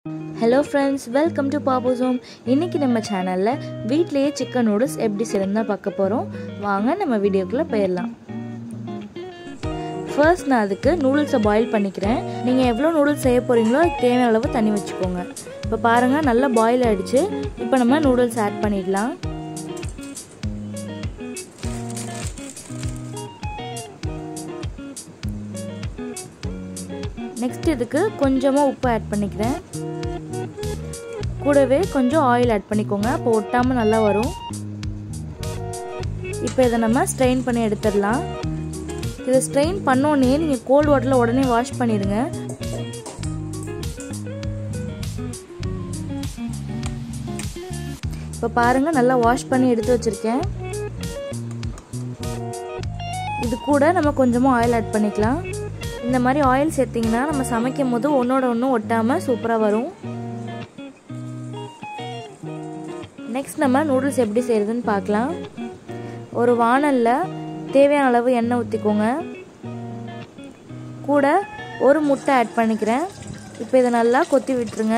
hello friends welcome to பாபோஸ் home இன்றைக்கி நம்ம சேனலில் வீட்லேயே சிக்கன் நூடுல்ஸ் எப்படி செய்யணும் தான் பார்க்க போகிறோம் வாங்க நம்ம வீடியோக்குள்ளே போயிடலாம் ஃபர்ஸ்ட் நான் அதுக்கு நூடுல்ஸை பாயில் பண்ணிக்கிறேன் நீங்கள் எவ்வளோ நூடுல்ஸ் செய்ய போகிறீங்களோ அதுக்கு தேவையான அளவு தண்ணி வச்சுக்கோங்க இப்போ பாருங்கள் நல்லா பாயில் ஆகிடுச்சு இப்போ நம்ம நூடுல்ஸ் ஆட் பண்ணிடலாம் நெக்ஸ்ட் இதுக்கு கொஞ்சமாக உப்பு ஆட் பண்ணிக்கிறேன் கூடவே கொஞ்சம் ஆயில் ஆட் பண்ணிக்கோங்க அப்போ ஒட்டாமல் நல்லா வரும் இப்போ இதை நம்ம ஸ்ட்ரெயின் பண்ணி எடுத்துடலாம் இதை ஸ்ட்ரெயின் பண்ணோன்னே நீங்கள் கோல்டு வாட்டரில் உடனே வாஷ் பண்ணிடுங்க இப்போ பாருங்கள் நல்லா வாஷ் பண்ணி எடுத்து வச்சுருக்கேன் இது கூட நம்ம கொஞ்சமாக ஆயில் ஆட் பண்ணிக்கலாம் இந்த மாதிரி ஆயில் சேர்த்திங்கன்னா நம்ம சமைக்கும் போது ஒன்றோட ஒன்று ஒட்டாமல் சூப்பராக வரும் நெக்ஸ்ட் நம்ம நூடுல்ஸ் எப்படி செய்கிறதுன்னு பார்க்கலாம் ஒரு வானலில் தேவையான அளவு எண்ணெய் ஊற்றிக்கோங்க கூட ஒரு முட்டை ஆட் பண்ணிக்கிறேன் இப்போ இதை நல்லா கொத்தி விட்டுருங்க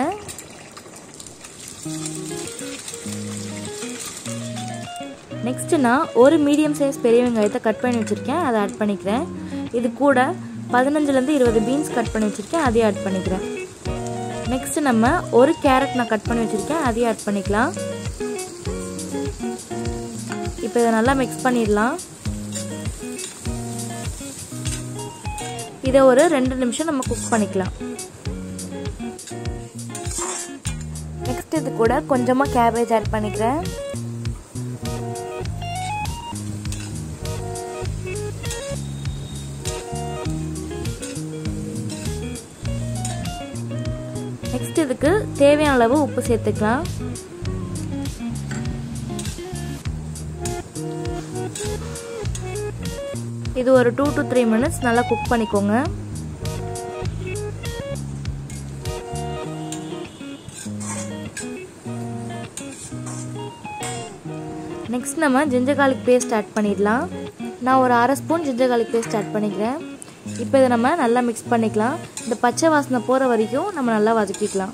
நெக்ஸ்ட்டு நான் ஒரு மீடியம் சைஸ் பெரிய வெங்காயத்தை கட் பண்ணி வச்சுருக்கேன் அதை ஆட் பண்ணிக்கிறேன் இது கூட பதினஞ்சுலேருந்து இருபது பீன்ஸ் கட் பண்ணி வச்சுருக்கேன் அதையும் ஆட் பண்ணிக்கிறேன் நெக்ஸ்ட் நம்ம ஒரு கேரட் நான் கட் பண்ணி வச்சுருக்கேன் அதையும் ஆட் பண்ணிக்கலாம் இப்போ இதை நல்லா மிக்ஸ் பண்ணிடலாம் இதை ஒரு ரெண்டு நிமிஷம் நம்ம குக் பண்ணிக்கலாம் நெக்ஸ்ட் இது கூட கொஞ்சமாக கேபேஜ் ஆட் பண்ணிக்கிறேன் நெக்ஸ்ட் இதுக்கு தேவையான அளவு உப்பு சேர்த்துக்கலாம் இது ஒரு டூ டு த்ரீ மினிட்ஸ் நல்லா குக் பண்ணிக்கோங்க நெக்ஸ்ட் நம்ம ஜிஞ்சர் கார்லிக் பேஸ்ட் ஆட் பண்ணிடலாம் நான் ஒரு அரை spoon ginger garlic paste add பண்ணிக்கிறேன் இப்போ இதை நம்ம நல்லா மிக்ஸ் பண்ணிக்கலாம் இந்த பச்சை வாசனை போகிற வரைக்கும் நம்ம நல்லா வதக்கிக்கலாம்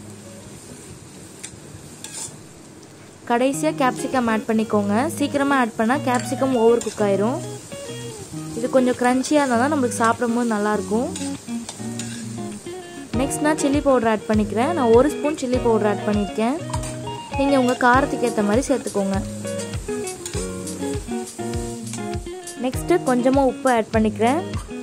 கடைசியாக கேப்சிகம் ஆட் பண்ணிக்கோங்க சீக்கிரமாக ஆட் பண்ணால் கேப்சிகம் ஓவர் குக் ஆயிரும் இது கொஞ்சம் க்ரன்ச்சியாக இருந்தால் தான் நம்மளுக்கு சாப்பிடும்போது நல்லாயிருக்கும் நெக்ஸ்ட் நான் சில்லி பவுடர் ஆட் பண்ணிக்கிறேன் நான் ஒரு ஸ்பூன் சில்லி பவுடர் ஆட் பண்ணியிருக்கேன் நீங்கள் உங்கள் காரத்துக்கு ஏற்ற மாதிரி சேர்த்துக்கோங்க நெக்ஸ்ட்டு கொஞ்சமாக உப்பு ஆட் பண்ணிக்கிறேன்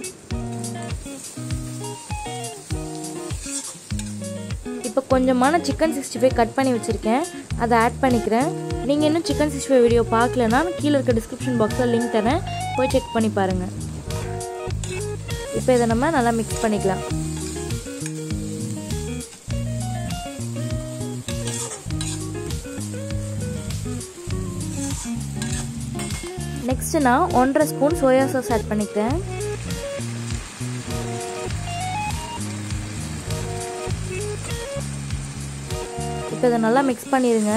இப்போ கொஞ்சமான சிக்கன் சிக்ஸ்டி ஃபைவ் கட் பண்ணி வச்சுருக்கேன் அதை ஆட் பண்ணிக்கிறேன் நீங்கள் இன்னும் சிக்கன் சிக்ஸ்டி ஃபைவ் வீடியோ பார்க்கலன்னா கீழே இருக்க டிஸ்கிரிப்ஷன் பாக்ஸில் லிங்க் தரேன் போய் செக் பண்ணி பாருங்கள் இப்போ இதை நம்ம நல்லா மிக்ஸ் பண்ணிக்கலாம் நெக்ஸ்ட் நான் ஒன்றரை ஸ்பூன் சோயா சாஸ் ஆட் பண்ணிக்கிறேன் இப்போ இதை நல்லா மிக்ஸ் பண்ணிடுங்க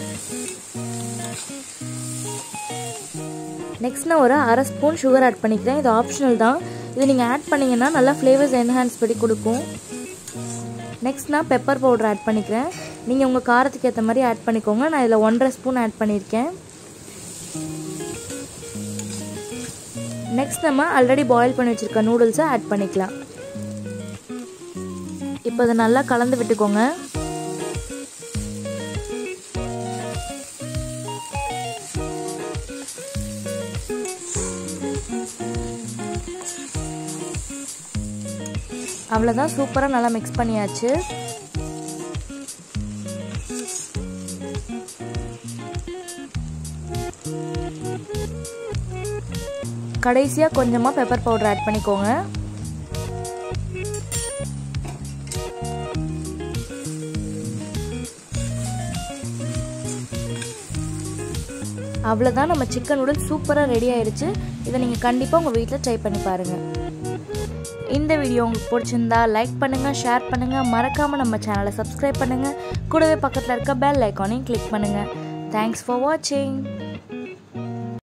நெக்ஸ்ட் நான் ஒரு அரை ஸ்பூன் சுகர் ஆட் பண்ணிக்கிறேன் இது ஆப்ஷனல் தான் இது நீங்கள் ஆட் பண்ணிங்கன்னா நல்லா ஃப்ளேவர்ஸ் என்ஹான்ஸ் பண்ணி கொடுக்கும் நெக்ஸ்ட் நான் பெப்பர் பவுடர் ஆட் பண்ணிக்கிறேன் நீங்கள் உங்கள் காரத்துக்கு ஏற்ற மாதிரி ஆட் பண்ணிக்கோங்க நான் இதில் ஒன்றரை ஸ்பூன் ஆட் பண்ணியிருக்கேன் நெக்ஸ்ட் நம்ம ஆல்ரெடி பாயில் பண்ணி வச்சுருக்க நூடுல்ஸை ஆட் பண்ணிக்கலாம் இப்போ இதை நல்லா கலந்து விட்டுக்கோங்க அவ்வளோதான் சூப்பராக நல்லா மிக்ஸ் பண்ணியாச்சு கடைசியாக கொஞ்சமாக பெப்பர் பவுடர் ஆட் பண்ணிக்கோங்க அவ்வளோதான் நம்ம சிக்கன் நூடுல்ஸ் சூப்பராக ரெடி ஆயிடுச்சு இதை நீங்கள் கண்டிப்பாக உங்கள் வீட்டில் ட்ரை பண்ணி பாருங்கள் இந்த வீடியோ உங்களுக்கு பிடிச்சிருந்தா லைக் பண்ணுங்கள் ஷேர் பண்ணுங்கள் மறக்காமல் நம்ம சேனலை சப்ஸ்கிரைப் பண்ணுங்கள் கூடவே பக்கத்தில் இருக்க பெல் ஐக்கானையும் கிளிக் பண்ணுங்கள் தேங்க்ஸ் ஃபார் வாட்சிங்